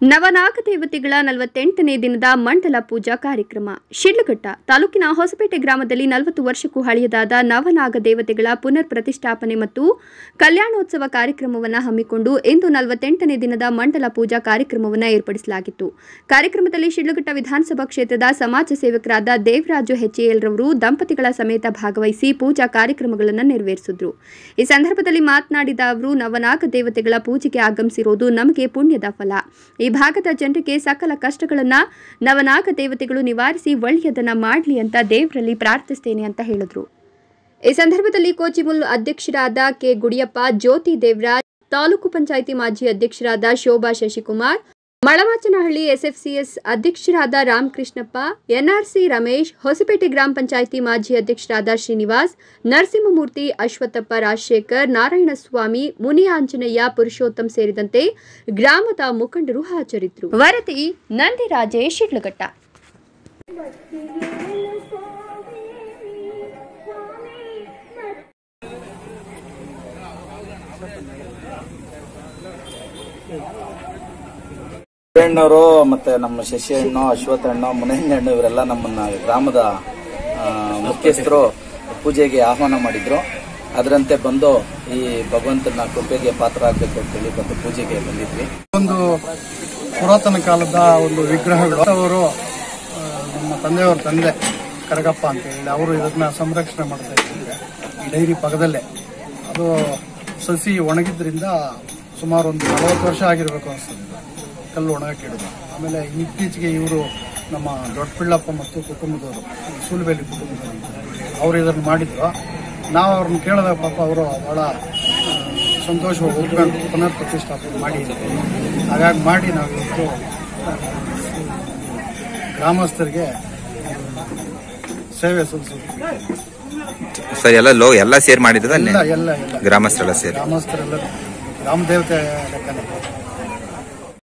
ನವನಾಗ ದೇವತೆಗಳ ನಲವತ್ತೆಂಟನೇ ದಿನದ ಮಂಡಲ ಪೂಜಾ ಕಾರ್ಯಕ್ರಮ ಶಿಡ್ಲಘಟ್ಟ ತಾಲೂಕಿನ ಹೊಸಪೇಟೆ ಗ್ರಾಮದಲ್ಲಿ ನಲವತ್ತು ವರ್ಷಕ್ಕೂ ಹಳೆಯದಾದ ನವನಾಗ ದೇವತೆಗಳ ಪುನರ್ ಪ್ರತಿಷ್ಠಾಪನೆ ಮತ್ತು ಕಲ್ಯಾಣೋತ್ಸವ ಕಾರ್ಯಕ್ರಮವನ್ನು ಹಮ್ಮಿಕೊಂಡು ಇಂದು ನಲವತ್ತೆಂಟನೇ ದಿನದ ಮಂಡಲ ಪೂಜಾ ಕಾರ್ಯಕ್ರಮವನ್ನು ಏರ್ಪಡಿಸಲಾಗಿತ್ತು ಕಾರ್ಯಕ್ರಮದಲ್ಲಿ ಶಿಡ್ಲಘಟ್ಟ ವಿಧಾನಸಭಾ ಕ್ಷೇತ್ರದ ಸಮಾಜ ಸೇವಕರಾದ ದೇವರಾಜು ಹೆಚ್ಎಎಲ್ ರವರು ದಂಪತಿಗಳ ಸಮೇತ ಭಾಗವಹಿಸಿ ಪೂಜಾ ಕಾರ್ಯಕ್ರಮಗಳನ್ನು ನೆರವೇರಿಸಿದ್ರು ಈ ಸಂದರ್ಭದಲ್ಲಿ ಮಾತನಾಡಿದ ಅವರು ನವನಾಗ ದೇವತೆಗಳ ಪೂಜೆಗೆ ಆಗಮಿಸಿರೋದು ನಮಗೆ ಪುಣ್ಯದ ಫಲ ಈ ಭಾಗದ ಜನರಿಗೆ ಸಕಲ ಕಷ್ಟಗಳನ್ನ ನವನಾಗ ದೇವತೆಗಳು ನಿವಾರಿಸಿ ಒಳ್ಳೆಯದನ್ನ ಮಾಡಲಿ ಅಂತ ದೇವರಲ್ಲಿ ಪ್ರಾರ್ಥಿಸ್ತೇನೆ ಅಂತ ಹೇಳಿದ್ರು ಈ ಸಂದರ್ಭದಲ್ಲಿ ಕೋಚಿಮುಲ್ ಅಧ್ಯಕ್ಷರಾದ ಕೆ ಗುಡಿಯಪ್ಪ ಜ್ಯೋತಿ ದೇವರಾಜ್ ತಾಲೂಕು ಪಂಚಾಯಿತಿ ಮಾಜಿ ಅಧ್ಯಕ್ಷರಾದ ಶೋಭಾ ಶಶಿಕುಮಾರ್ ಮಳವಾಚನಹಳ್ಳಿ ಎಸ್ಎಫ್ಸಿಎಸ್ ಅಧ್ಯಕ್ಷರಾದ ರಾಮಕೃಷ್ಣಪ್ಪ ಎನ್ಆರ್ಸಿ ರಮೇಶ್ ಹೊಸಪೇಟೆ ಗ್ರಾಮ ಪಂಚಾಯಿತಿ ಮಾಜಿ ಅಧ್ಯಕ್ಷರಾದ ಶ್ರೀನಿವಾಸ್ ನರಸಿಂಹಮೂರ್ತಿ ಅಶ್ವತ್ಥಪ್ಪ ರಾಜಶೇಖರ್ ನಾರಾಯಣಸ್ವಾಮಿ ಮುನಿ ಆಂಜನೇಯ ಪುರುಷೋತ್ತಮ್ ಸೇರಿದಂತೆ ಗ್ರಾಮದ ಮುಖಂಡರು ಹಾಜರಿದ್ದರು ವರದಿ ನಂದಿರಾಜೇಶ್ ಶಿಡ್ಲಘಟ್ಟ ಅಣ್ಣವರು ಮತ್ತೆ ನಮ್ಮ ಶಶಿ ಅಣ್ಣ ಅಶ್ವಥ್ ಅಣ್ಣ ಮುನೇಂದ್ರ ಅಣ್ಣ ಇವರೆಲ್ಲ ನಮ್ಮನ್ನ ಗ್ರಾಮದ ಆ, ಮುಖ್ಯಸ್ಥರು ಪೂಜೆಗೆ ಆಹ್ವಾನ ಮಾಡಿದ್ರು ಅದರಂತೆ ಬಂದು ಈ ಭಗವಂತನ ಕೃಪೆಗೆ ಪಾತ್ರ ಆಗ್ಬೇಕು ಅಂತೇಳಿ ಬಂದು ಪೂಜೆಗೆ ಬಂದಿದ್ವಿ ಒಂದು ಪುರಾತನ ಕಾಲದ ಒಂದು ವಿಗ್ರಹಗಳು ಅವರು ಆ, ನಮ್ಮ ತಂದೆಯವರ ತಂದೆ ಕರಗಪ್ಪ ಅಂತ ಹೇಳಿ ಅವರು ಇದನ್ನ ಸಂರಕ್ಷಣೆ ಮಾಡ್ತಾ ಇದ್ದಾರೆ ಈ ಡೈರಿ ಪಕ್ಕದಲ್ಲೇ ಅದು ಸಸಿ ಒಣಗಿದ್ರಿಂದ ಸುಮಾರು ಒಂದು ನಲವತ್ತು ವರ್ಷ ಆಗಿರ್ಬೇಕು ಅನಿಸ್ತದೆ ಇದು. ಕಲ್ಲು ಒಣಗಕ್ಕೆ ಹಿಡಿದು ಆಮೇಲೆ ಇತ್ತೀಚೆಗೆ ಇವರು ನಮ್ಮ ದೊಡ್ಡಪಿಳ್ಳಪ್ಪ ಮತ್ತು ಕುಟುಂಬದವರು ಈ ಸೂಲಬೇಲಿ ಕುಟುಂಬದವರು ಅವರು ಇದನ್ನು ಮಾಡಿದ್ರು ನಾವು ಅವ್ರನ್ನ ಕೇಳಿದಾಗ ಪಾಪ ಅವರು ಬಹಳ ಆ, ಸಂತೋಷವಾಗಿ ಒಪ್ಕೊಂಡು ಪುನರ್ ಪ್ರತಿಷ್ಠಾಪನೆ ಮಾಡಿ ಹಾಗಾಗಿ ಮಾಡಿ ನಾವು ಇವತ್ತು ಆ, ಗ್ರಾಮಸ್ಥರಿಗೆ ಸೇವೆ ಸಲ್ಲಿಸಿದ್ವಿ ಸರ್ ಎಲ್ಲ ಲೋ ಎಲ್ಲ ಸೇರ್ ಮಾಡಿದ್ರ ಎಲ್ಲ ಎಲ್ಲ ಎಲ್ಲ ಗ್ರಾಮಸ್ಥರೆಲ್ಲ ಸೇರಿ ಗ್ರಾಮಸ್ಥರೆಲ್ಲ ಗ್ರಾಮ ದೇವತೆ ಲೆಕ್ಕನೇ